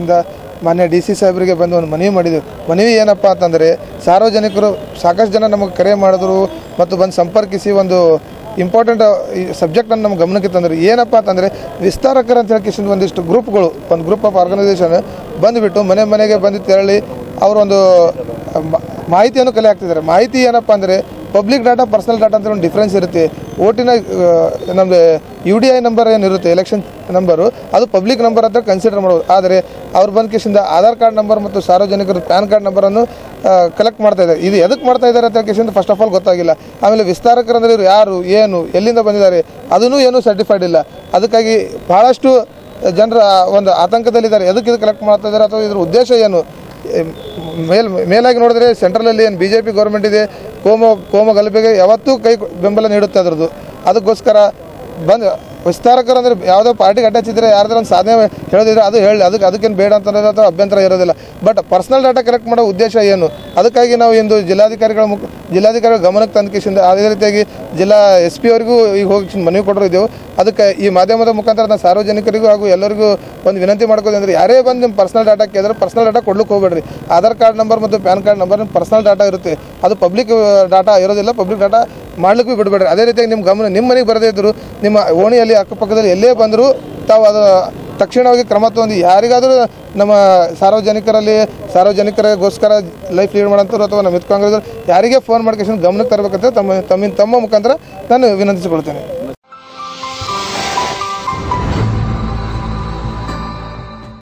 ಕಡೆಯಿಂದ ಮಾನ್ಯ D C ಸಾಹೇಬರಿಗೆ ಬಂದು ಒಂದು ಮನವಿ ಮಾಡಿದ್ವಿ ಮನವಿ ಏನಪ್ಪ ಅಂತಂದರೆ ಸಾರ್ವಜನಿಕರು ಸಾಕಷ್ಟು ಜನ ನಮಗೆ ಕರೆ ಮಾಡಿದ್ರು ಮತ್ತು ಬಂದು ಸಂಪರ್ಕಿಸಿ ಒಂದು ಇಂಪಾರ್ಟೆಂಟ್ ಈ ಸಬ್ಜೆಕ್ಟನ್ನು ನಮ್ಮ ಗಮನಕ್ಕೆ ತಂದರು ಏನಪ್ಪ ಅಂತಂದರೆ ವಿಸ್ತಾರಕರ ಅಂತ ಹೇಳಿ ಕಿಶನ್ ಒಂದಿಷ್ಟು ಗ್ರೂಪ್ಗಳು ಒಂದು ಗ್ರೂಪ್ ಆಫ್ ಆರ್ಗನೈಸೇಷನ್ ಬಂದುಬಿಟ್ಟು ಮನೆ ಮನೆಗೆ ಬಂದು ತೆರಳಿ ಅವರೊಂದು ಮ- ಮಾಹಿತಿಯನ್ನು ಕಲೆ ಹಾಕ್ತಿದ್ದಾರೆ ಮಾಹಿತಿ ಏನಪ್ಪ ಅಂದರೆ ಪಬ್ಲಿಕ್ ಡಾಟಾ ಪರ್ಸನಲ್ ಡಾಟಾ ಅಂತ ಒಂದು ಡಿಫ್ರೆನ್ಸ್ ಇರುತ್ತೆ ಓಟಿನ ನಮ್ಮದು ಯು ಡಿ ಐ ನಂಬರ್ ಏನಿರುತ್ತೆ ಎಲೆಕ್ಷನ್ ನಂಬರು ಅದು ಪಬ್ಲಿಕ್ ನಂಬರ್ ಅಂತ ಕನ್ಸಿಡರ್ ಮಾಡ್ಬೋದು ಆದರೆ ಅವ್ರು ಬಂದ ಕೇಸಿಂದ ಆಧಾರ್ ಕಾರ್ಡ್ ನಂಬರ್ ಮತ್ತು ಸಾರ್ವಜನಿಕರ ಪ್ಯಾನ್ ಕಾರ್ಡ್ ನಂಬರನ್ನು ಕಲೆಕ್ಟ್ ಮಾಡ್ತಾ ಇದ್ದಾರೆ ಇದು ಎದಕ್ಕೆ ಮಾಡ್ತಾ ಇದ್ದಾರೆ ಅಂತ ಕೇಸಿಂದ ಫಸ್ಟ್ ಆಫ್ ಆಲ್ ಗೊತ್ತಾಗಿಲ್ಲ ಆಮೇಲೆ ವಿಸ್ತಾರಕರಂದ್ರೆ ಇವ್ರು ಯಾರು ಏನು ಎಲ್ಲಿಂದ ಬಂದಿದ್ದಾರೆ ಅದನ್ನೂ ಏನೂ ಸರ್ಟಿಫೈಡ್ ಇಲ್ಲ ಅದಕ್ಕಾಗಿ ಬಹಳಷ್ಟು ಜನರ ಒಂದು ಆತಂಕದಲ್ಲಿದ್ದಾರೆ ಎದಕ್ಕೆ ಇದು ಕಲೆಕ್ಟ್ ಮಾಡ್ತಾ ಇದ್ದಾರೆ ಅಥವಾ ಇದ್ರ ಉದ್ದೇಶ ಏನು ಮೇಲ್ ಮೇಲಾಗಿ ನೋಡಿದ್ರೆ ಸೆಂಟ್ರಲಲ್ಲಿ ಏನು ಬಿ ಜೆ ಪಿ ಗೌರ್ಮೆಂಟ್ ಇದೆ ಕೋಮ ಕೋಮ ಗಲಭೆಗೆ ಯಾವತ್ತೂ ಕೈ ಬೆಂಬಲ ನೀಡುತ್ತೆ ಅದರದ್ದು ಅದಕ್ಕೋಸ್ಕರ ಬಂದು ವಿಸ್ತಾರಕರು ಅಂದರೆ ಯಾವುದೋ ಪಾರ್ಟಿಗೆ ಅಟ್ಯಾಚ್ ಇದ್ದರೆ ಯಾರ್ದಾರ ಒಂದು ಸಾಧನೆ ಹೇಳೋದಿದ್ರೆ ಅದು ಹೇಳಿ ಅದಕ್ಕೆ ಅದಕ್ಕೇನು ಬೇಡ ಅಂತ ಅನ್ನೋದು ಅಥವಾ ಅಭ್ಯಂತರ ಇರೋದಿಲ್ಲ ಬಟ್ ಪರ್ಸನಲ್ ಡಾಟಾ ಕಲೆಕ್ಟ್ ಮಾಡೋ ಉದ್ದೇಶ ಏನು ಅದಕ್ಕಾಗಿ ನಾವು ಇಂದು ಜಿಲ್ಲಾಧಿಕಾರಿಗಳ ಮುಖ ಜಿಲ್ಲಾಧಿಕಾರಿಗಳ ಗಮನಕ್ಕೆ ತಂದ ಕಿಶಿಂದ ಅದೇ ರೀತಿಯಾಗಿ ಜಿಲ್ಲಾ ಎಸ್ ಪಿ ಅವರಿಗೂ ಈಗ ಹೋಗಿ ಮನವಿ ಕೊಟ್ಟಿದ್ದೆವು ಅದಕ್ಕೆ ಈ ಮಾಧ್ಯಮದ ಮುಖಾಂತರ ನಾನು ಸಾರ್ವಜನಿಕರಿಗೂ ಹಾಗೂ ಎಲ್ಲರಿಗೂ ಒಂದು ವಿನಂತಿ ಮಾಡ್ಕೋದು ಅಂದರೆ ಯಾರೇ ಬಂದು ನಿಮ್ಮ ಪರ್ಸನಲ್ ಡಾಟಾ ಕೇಳಿದ್ರೆ ಪರ್ಸನಲ್ ಡಾಟಾ ಕೊಡ್ಲಿಕ್ಕೆ ಹೋಗ್ಬೇಡ್ರಿ ಆಧಾರ್ ಕಾರ್ಡ್ ನಂಬರ್ ಮತ್ತು PAN card number personal data ಇರುತ್ತೆ ಅದು ಪಬ್ಲಿಕ್ ಡಾಟಾ ಇರೋದಿಲ್ಲ ಪಬ್ಲಿಕ್ ಡಾಟಾ ಮಾಡ್ಲಿಕ್ಕೂ ಬಿಡಬೇಡ್ರಿ ಅದೇ ರೀತಿಯಾಗಿ ನಿಮ್ಮ ಗಮನ ನಿಮ್ಮ ಮನೆಗೆ ಬರದೇ ಇದ್ದರು ನಿಮ್ಮ ಓಣಿಯಲ್ಲಿ ಅಕ್ಕಪಕ್ಕದಲ್ಲಿ ಎಲ್ಲೇ ಬಂದರೂ ತಾವು ಅದು ತಕ್ಷಣವಾಗಿ ಕ್ರಮ ತಗೊಂಡು ಯಾರಿಗಾದರೂ ನಮ್ಮ ಸಾರ್ವಜನಿಕರಲ್ಲಿ ಸಾರ್ವಜನಿಕರಿಗೋಸ್ಕರ ಲೈಫ್ ಲೀಡ್ ಮಾಡೋಂಥವ್ರು ಅಥವಾ ನಮ್ಮ ಮಿತ್ ಕಾಂಗ್ರೆಸ್ ಯಾರಿಗೆ ಫೋನ್ ಮಾಡ್ಕೊಂಡು ಗಮನಕ್ಕೆ ತರಬೇಕಂತ ತಮ್ಮ ತಮ್ಮ ತಮ್ಮ ಮುಖಾಂತರ ನಾನು ವಿನಂತಿಸಿಕೊಳ್ತೇನೆ